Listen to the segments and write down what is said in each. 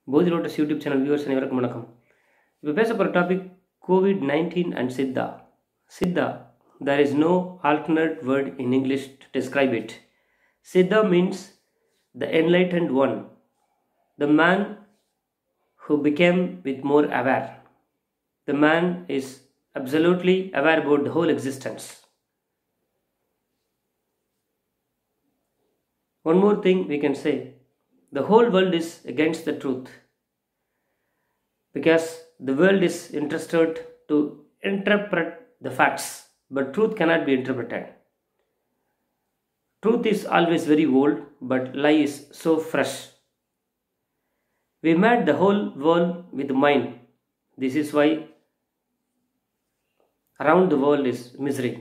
போதி lotus YouTube channel viewers அனைவருக்கும் வணக்கம் இப்போ பேச போகிற topic covid nineteen and Siddha Siddha there is no alternate word in English to describe it. Siddha means the enlightened one, the man who became with more aware. The man is absolutely aware about the whole existence. One more thing we can say the whole world is against the truth because the world is interested to interpret the facts, but truth cannot be interpreted. Truth is always very old, but lie is so fresh. We made the whole world with mind. This is why around the world is misery.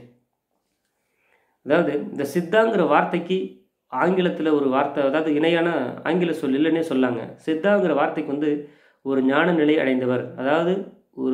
அதாவது இந்த சித்தாங்கிற வார்த்தைக்கு ஆங்கிலத்தில் ஒரு வார்த்தை அதாவது இணையான ஆங்கில சொல் இல்லைன்னே சொல்லாங்க சித்தாங்கிற வார்த்தைக்கு வந்து ஒரு ஞான நிலை அடைந்தவர் அதாவது ஒரு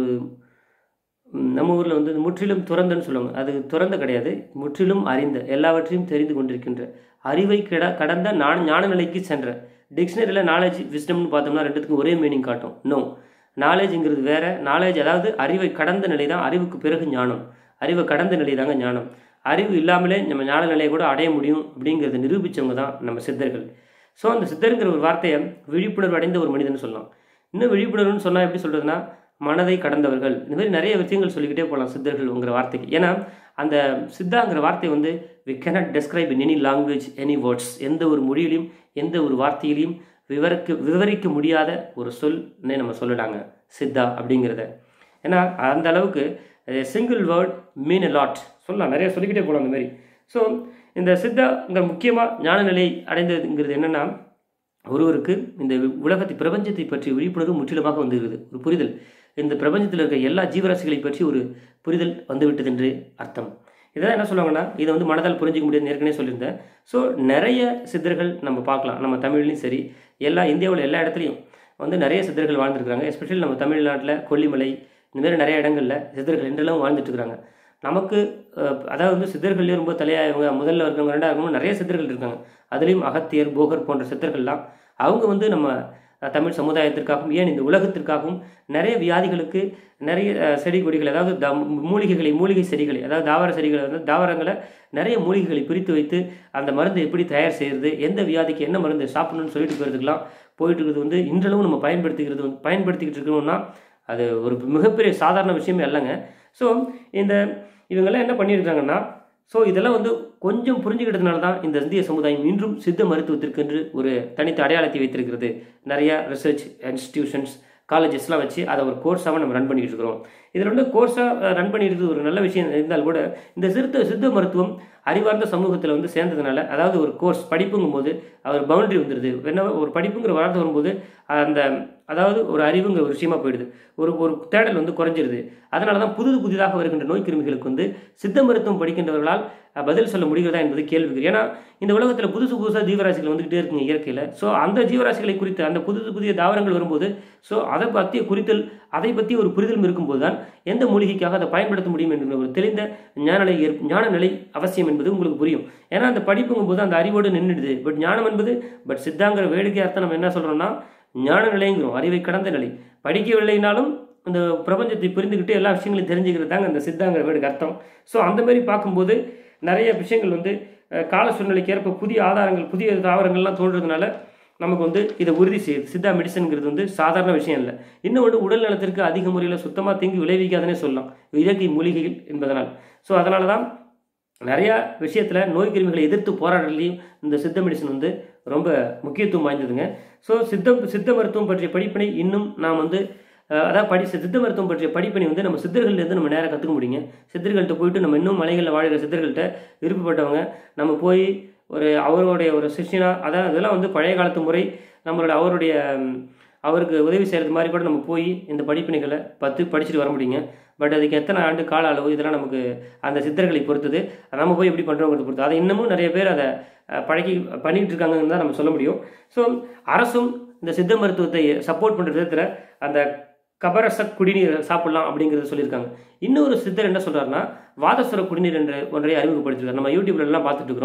ம், நம்ம ஊரில் வந்து முற்றிலும் துறந்தன்னு சொல்லுவாங்க அது துறந்த கிடையாது முற்றிலும் அறிந்த எல்லாவற்றையும் தெரிந்து கொண்டிருக்கின்ற அறிவை கிட கடந்த ஞான ஞான நிலைக்கு சென்ற டிக்ஷனரியில் நாலேஜ் விஸ்டம்னு பார்த்தோம்னா ரெண்டுத்துக்கும் ஒரே மீனிங் காட்டும் நோ நாலேஜுங்கிறது வேற நாலேஜ் அதாவது அறிவை கடந்த நிலை தான் அறிவுக்கு பிறகு ஞானம் அறிவை கடந்த நிலை தாங்க ஞானம் அறிவு இல்லாமலே நம்ம ஞான நிலையை கூட அடைய முடியும் அப்படிங்கிறத நிரூபித்தவங்க தான் நம்ம சித்தர்கள் ஸோ அந்த சித்தருங்கிற ஒரு வார்த்தையை விழிப்புணர்வு அடைந்த ஒரு மனிதன் சொல்லலாம் இன்னும் விழிப்புணர்வுன்னு சொன்னால் எப்படி சொல்கிறதுனா மனதை கடந்தவர்கள் இந்த மாதிரி நிறைய விஷயங்கள் சொல்லிக்கிட்டே போகலாம் சித்தர்கள்ங்கிற வார்த்தைக்கு ஏன்னா அந்த சித்தாங்கிற வார்த்தை வந்து we cannot describe in any language any words எந்த ஒரு மொழியிலையும் எந்த ஒரு வார்த்தையிலையும் விவரிக்க விவரிக்க முடியாத ஒரு சொல்னே நம்ம சொல்லலாங்க சித்தா அப்படிங்கிறத ஏன்னா அந்த அளவுக்கு single word mean a lot சொல்லலாம் நிறைய சொல்லிக்கிட்டே போகலாம் அந்த மாதிரி ஸோ இந்த சித்தாங்கிற முக்கியமாக ஞான நிலை அடைந்ததுங்கிறது என்னென்னா ஒருவருக்கு இந்த உலகத்தை பிரபஞ்சத்தை பற்றி விழிப்புணர்வு முற்றிலுமாக வந்துகிறது ஒரு புரிதல் இந்த பிரபஞ்சத்தில் இருக்க எல்லா ஜீவராசிகளை பற்றி ஒரு புரிதல் வந்துவிட்டது என்று அர்த்தம் இதான் என்ன சொல்லுவாங்கன்னா இதை வந்து மனதால் புரிஞ்சிக்க முடியாது ஏற்கனவே சொல்லியிருந்தேன் ஸோ நிறைய சித்தர்கள் நம்ம பார்க்கலாம் நம்ம தமிழ்லையும் சரி எல்லா இந்தியாவில் எல்லா இடத்துலையும் வந்து நிறைய சித்தர்கள் வாழ்ந்துருக்காங்க எஸ்பெஷலி நம்ம தமிழ்நாட்டில் கொல்லிமலை இந்த மாதிரி நிறைய இடங்களில் சித்தர்கள் இன்றெல்லாம் வாழ்ந்துட்டு இருக்கிறாங்க நமக்கு அஹ், அதாவது வந்து சித்தர்கள்லேயும் ரொம்ப தலையாயவங்க முதல்ல இருக்கவங்க ரெண்டாவது இருக்கவங்க நிறைய சித்தர்கள் இருக்காங்க அதுலேயும் அகத்தியர் போகர் போன்ற சித்தர்கள்லாம் அவங்க வந்து நம்ம அஹ், தமிழ் சமுதாயத்திற்காகவும் ஏன் இந்த உலகத்திற்காகவும் நிறைய வியாதிகளுக்கு நிறைய அஹ், செடி கொடிகள் அதாவது த மூலிகைகளை மூலிகை செடிகளை அதாவது தாவர செடிகளை வந்து தாவரங்களை நிறைய மூலிகைகளை பிரித்து வைத்து அந்த மருந்து எப்படி தயார் செய்கிறது எந்த வியாதிக்கு என்ன மருந்து சாப்பிடணும்னு சொல்லிட்டு போகிறதுக்கெல்லாம் போயிட்டு இருக்கிறது வந்து இன்றளவும் நம்ம பயன்படுத்திக்கிறது வந்து பயன்படுத்திக்கிட்டு இருக்கணும்னா அது ஒரு மிகப்பெரிய சாதாரண விஷயமே இல்லைங்க ஸோ இந்த இவங்கெல்லாம் என்ன பண்ணியிருக்காங்கன்னா ஸோ இதெல்லாம் வந்து கொஞ்சம் புரிஞ்சுக்கிட்டதுனால தான் இந்த இந்திய சமுதாயம் இன்றும் சித்த மருத்துவத்திற்கென்று ஒரு தனித்த அடையாளத்தை வைத்திருக்கிறது நிறைய ரிசர்ச் இன்ஸ்டிடியூஷன்ஸ் காலேஜஸ்லாம் வச்சு அதை ஒரு கோர்ஸாக நம்ம ரன் பண்ணிக்கிட்டு இருக்கிறோம் இதில் வந்து கோர்ஸாக ரன் பண்ணிட்டு ஒரு நல்ல விஷயம் இருந்தால் கூட இந்த சிறுத்த சித்த மருத்துவம் அறிவார்ந்த சமூகத்தில் வந்து சேர்ந்ததுனால அதாவது ஒரு கோர்ஸ் படிப்புங்கும் போது அவர் பவுண்டரி வந்துடுது என்ன ஒரு படிப்புங்கிற வார்த்தை வரும்போது அந்த அதாவது ஒரு அறிவுங்கிற ஒரு விஷயமா போயிடுது ஒரு ஒரு தேடல் வந்து குறைஞ்சிருது அதனால தான் புது புதிதாக வருகின்ற நோய் கிருமிகளுக்கு வந்து சித்த மருத்துவம் படிக்கின்றவர்களால் அஹ், பதில் சொல்ல முடிகிறதா என்பது கேள்விக்குறி ஏன்னா இந்த உலகத்தில் புதுசு புதுசாக ஜீவராசிகள் வந்துகிட்டே இருக்குங்க இயற்கையில் ஸோ அந்த ஜீவராசிகளை குறித்து அந்த புதுசு புதிய தாவரங்கள் வரும்போது ஸோ அதை பற்றிய குறித்தல் அதை பற்றி ஒரு புரிதலும் இருக்கும்போது தான் எந்த மூலிகைக்காக அதை பயன்படுத்த முடியும் என்கிற ஒரு தெளிந்த ஞான நிலை ஏற்- ஞான நிலை அவசியம் என்பது உங்களுக்கு புரியும் ஏன்னா அந்த படிப்புங்கும் போது அந்த அறிவோடு நின்றுடுது பட் ஞானம் என்பது பட் சித்தாங்கிற வேடிக்கை அர்த்தம் நம்ம என்ன சொல்கிறோம்னா ஞான நிலைங்கிறோம் அறிவை கடந்த நிலை படிக்கவில்லைனாலும் இந்த பிரபஞ்சத்தை புரிந்துக்கிட்டு எல்லா விஷயங்களையும் தெரிஞ்சுக்கிறது தாங்க அந்த சித்தாங்கிற வேடுக்கு அர்த்தம் ஸோ அந்த மாதிரி பார்க்கும்போது நிறைய விஷயங்கள் வந்து அஹ், கால சூழ்நிலைக்கு ஏற்ப புதிய ஆதாரங்கள் புதிய தாவரங்கள்லாம் தோன்றதுனால நமக்கு வந்து இதை உறுதி செய்யுது சித்தா மெடிசன்ங்கிறது வந்து சாதாரண விஷயம் இல்லை இன்னும் ஒன்று உடல் நலத்திற்கு அதிக முறையில் சுத்தமாக தீங்கு விளைவிக்காதுன்னே சொல்லலாம் இயற்கை மூலிகைகள் என்பதனால் ஸோ அதனால தான் நிறையா விஷயத்தில் நோய் கிருமிகளை எதிர்த்து போராடுறதுலையும் இந்த சித்த மெடிசன் வந்து ரொம்ப முக்கியத்துவம் வாய்ந்ததுங்க ஸோ சித்த சித்த மருத்துவம் பற்றிய படிப்பினை இன்னும் நாம் வந்து அஹ், அதாவது படி சித்த மருத்துவம் பற்றிய படிப்பினை வந்து நம்ம சித்தர்கள்லேருந்து நம்ம நேராக கற்றுக்க முடியுங்க சித்தர்கள்ட்ட போயிட்டு நம்ம இன்னும் மலைகளில் வாழ்கிற சித்தர்கள்ட்ட விருப்பப்பட்டவங்க நம்ம போய் ஒரு அவருடைய ஒரு சிஷ்யனா அதான் இதெல்லாம் வந்து பழைய காலத்து முறை நம்மளோட அவருடைய ம், அவருக்கு உதவி செய்கிறது மாதிரி கூட நம்ம போய் இந்த படிப்பினைகளை பத்து படிச்சுட்டு வர முடியுங்க பட் அதுக்கு எத்தனை ஆண்டு கால அளவு இதெல்லாம் நமக்கு அந்த சித்தர்களை பொறுத்தது நம்ம போய் எப்படி பண்ணுறோங்கிறத பொறுத்து அதை இன்னமும் நிறைய பேர் அதை அஹ், பழகி பண்ணிகிட்டு இருக்காங்கன்னு தான் நம்ம சொல்ல முடியும் ஸோ அரசும் இந்த சித்த மருத்துவத்தை சப்போர்ட் பண்ணுற விதத்தில் அந்த கபரச குடிநீர் சாப்பிடலாம் அப்படிங்கிறத சொல்லியிருக்காங்க இன்னொரு சித்தர் என்ன சொல்றாருன்னா வாதசுர குடிநீர் என்ற ஒன்றை அறிமுகப்படுத்திருக்காரு நம்ம யூடியூப்ல எல்லாம் பார்த்துட்டு இருக்கிறோம்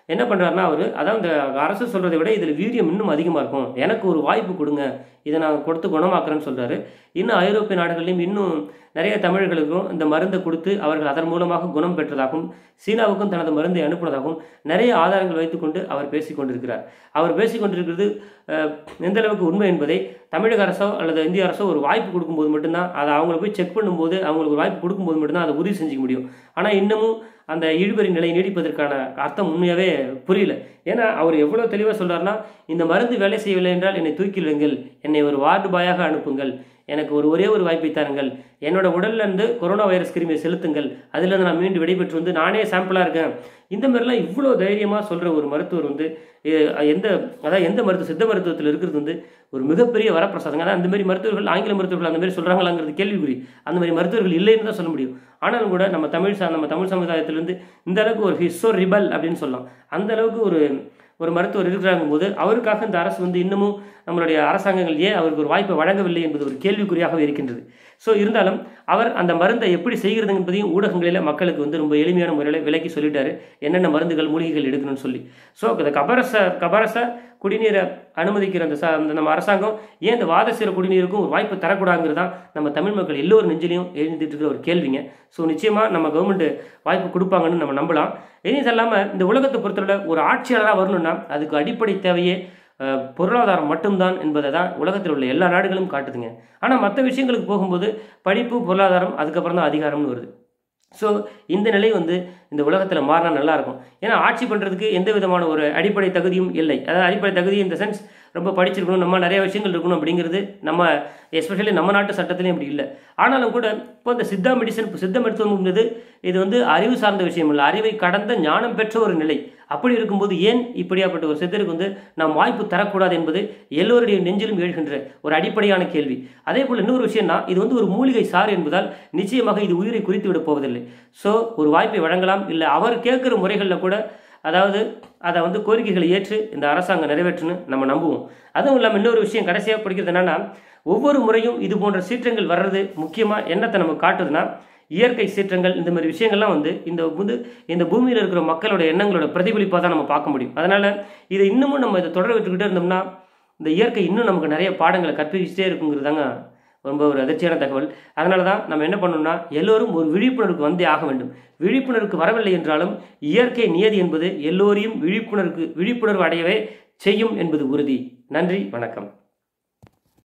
என்ன பண்ணுறாருன்னா அவர் அதான் இந்த அரசு சொல்கிறதை விட இதில் வீரியம் இன்னும் அதிகமாக இருக்கும் எனக்கு ஒரு வாய்ப்பு கொடுங்க இதை நான் கொடுத்து குணமாக்குறேன்னு சொல்கிறாரு இன்னும் ஐரோப்பிய நாடுகள்லையும் இன்னும் நிறைய தமிழர்களுக்கும் இந்த மருந்தை கொடுத்து அவர்கள் அதன் மூலமாக குணம் பெற்றதாகவும் சீனாவுக்கும் தனது மருந்தை அனுப்புனதாகவும் நிறைய ஆதாரங்கள் வைத்துக்கொண்டு அவர் பேசிக் கொண்டிருக்கிறார் அவர் பேசிக் கொண்டிருக்கிறது அஹ், எந்த அளவுக்கு உண்மை என்பதை தமிழக அரசோ அல்லது இந்திய அரசோ ஒரு வாய்ப்பு கொடுக்கும்போது மட்டும்தான் அதை அவங்கள போய் செக் பண்ணும்போது அவங்களுக்கு ஒரு வாய்ப்பு கொடுக்கும்போது மட்டும்தான் அதை உறுதி செஞ்சுக்க முடியும் ஆனால் இன்னமும் அந்த இழுபறி நிலை நீடிப்பதற்கான அர்த்தம் உண்மையாகவே புரியல ஏன்னா அவர் எவ்வளோ தெளிவாக சொல்றாருன்னா இந்த மருந்து வேலை செய்யவில்லை என்றால் என்னை தூக்கிடுங்கள் என்னை ஒரு வார்டு பாயாக அனுப்புங்கள் எனக்கு ஒரு ஒரே ஒரு வாய்ப்பை தாருங்கள் என்னோட உடல்ல இருந்து கொரோனா வைரஸ் கிருமியை செலுத்துங்கள் அதிலிருந்து நான் மீண்டு விடைபெற்று வந்து நானே சாம்பிளாக இருக்கேன் இந்த மாதிரிலாம் இவ்வளோ தைரியமாக சொல்கிற ஒரு மருத்துவர் வந்து எ- எந்த அதாவது எந்த மருத்துவ சித்த மருத்துவத்தில் இருக்கிறது வந்து ஒரு மிகப்பெரிய வரப்பிரசாதங்க அதான் அந்த மாதிரி மருத்துவர்கள் ஆங்கில மருத்துவர்கள் அந்த மாதிரி சொல்கிறாங்களாங்கிறது கேள்விக்குறி அந்த மாதிரி மருத்துவர்கள் இல்லைன்னு தான் சொல்ல முடியும் ஆனாலும் கூட நம்ம தமிழ் சா நம்ம தமிழ் சமுதாயத்திலேருந்து இந்த அளவுக்கு ஒரு ஹிஸ்ஸோ ரிபல் அப்படின்னு சொல்லலாம் அந்த அளவுக்கு ஒரு ஒரு மருத்துவர் இருக்கிறாங்க போது அவருக்காக இந்த அரசு வந்து இன்னமும் நம்மளுடைய அரசாங்கங்கள் ஏன் அவருக்கு ஒரு வாய்ப்பை வழங்கவில்லை என்பது ஒரு கேள்விக்குறியாகவே இருக்கின்றது ஸோ இருந்தாலும் அவர் அந்த மருந்தை எப்படி செய்கிறது என்பதையும் ஊடகங்களில் மக்களுக்கு வந்து ரொம்ப எளிமையான முறையில் விலக்கி சொல்லிட்டாரு என்னென்ன மருந்துகள் மூலிகைகள் எடுக்கணும்னு சொல்லி ஸோ இந்த கபரச கபரச குடிநீரை அனுமதிக்கிற அந்த ச அந்த நம்ம அரசாங்கம் ஏன் இந்த வாதசீர குடிநீருக்கும் ஒரு வாய்ப்பு தரக்கூடாதுங்கிறது தான் நம்ம தமிழ் மக்கள் எல்லோரும் நெஞ்சிலையும் எழுந்துட்டு இருக்கிற ஒரு கேள்விங்க ஸோ நிச்சயமாக நம்ம கவர்மெண்ட் வாய்ப்பு கொடுப்பாங்கன்னு நம்ம நம்பலாம் இனி இல்லாமல் இந்த உலகத்தை பொறுத்தவரை ஒரு ஆட்சியாளராக வரணும்னா அதுக்கு அடிப்படை தேவையே அஹ், பொருளாதாரம் மட்டும்தான் என்பதை தான் உலகத்தில் உள்ள எல்லா நாடுகளும் காட்டுதுங்க ஆனால் மற்ற விஷயங்களுக்கு போகும்போது படிப்பு பொருளாதாரம் அதுக்கப்புறம் தான் அதிகாரம்னு வருது ஸோ இந்த நிலை வந்து இந்த உலகத்தில் மாறினா நல்லா இருக்கும் ஏன்னா ஆட்சி பண்ணுறதுக்கு எந்த விதமான ஒரு அடிப்படை தகுதியும் இல்லை அதாவது அடிப்படை தகுதி இந்த சென்ஸ் ரொம்ப படிச்சிருக்கணும் நம்ம நிறைய விஷயங்கள் இருக்கணும் அப்படிங்கிறது நம்ம எஸ்பெஷலி நம்ம நாட்டு சட்டத்திலையும் அப்படி இல்லை ஆனாலும் கூட இப்போ இந்த சித்தா மெடிசன் சித்த மருத்துவம் என்பது இது வந்து அறிவு சார்ந்த விஷயம் இல்லை அறிவை கடந்த ஞானம் பெற்ற ஒரு நிலை அப்படி இருக்கும்போது ஏன் இப்படியாப்பட்ட ஒரு சித்தருக்கு வந்து நாம் வாய்ப்பு தரக்கூடாது என்பது எல்லோருடைய நெஞ்சிலும் எழுகின்ற ஒரு அடிப்படையான கேள்வி அதே போல் இன்னொரு விஷயம்னா இது வந்து ஒரு மூலிகை சாறு என்பதால் நிச்சயமாக இது உயிரை குறித்து விட போவதில்லை ஸோ ஒரு வாய்ப்பை வழங்கலாம் இல்லை அவர் கேட்குற முறைகளில் கூட அதாவது அதை வந்து கோரிக்கைகளை ஏற்று இந்த அரசாங்கம் நிறைவேற்றுன்னு நம்ம நம்புவோம் அதுவும் இல்லாமல் இன்னொரு விஷயம் கடைசியாக பிடிக்கிறது என்னன்னா ஒவ்வொரு முறையும் இது போன்ற சீற்றங்கள் வர்றது முக்கியமாக என்னத்தை நமக்கு காட்டுதுன்னா இயற்கை சீற்றங்கள் இந்த மாதிரி விஷயங்கள்லாம் வந்து இந்த வந்து இந்த பூமியில் இருக்கிற மக்களோட எண்ணங்களோட பிரதிபலிப்பாக தான் நம்ம பார்க்க முடியும் அதனால் இதை இன்னமும் நம்ம இதை தொடர விட்டுக்கிட்டே இருந்தோம்னா இந்த இயற்கை இன்னும் நமக்கு நிறைய பாடங்களை கற்பிச்சுட்டே இருக்குங்கிறது தாங்க ரொம்ப ஒரு அதிர்ச்சியான தகவல் அதனால தான் நம்ம என்ன பண்ணணும்னா எல்லோரும் ஒரு விழிப்புணர்வுக்கு வந்தே ஆக வேண்டும் விழிப்புணர்வுக்கு வரவில்லை என்றாலும் இயற்கை நியதி என்பது எல்லோரையும் விழிப்புணர்வுக்கு விழிப்புணர்வு அடையவே செய்யும் என்பது உறுதி நன்றி வணக்கம்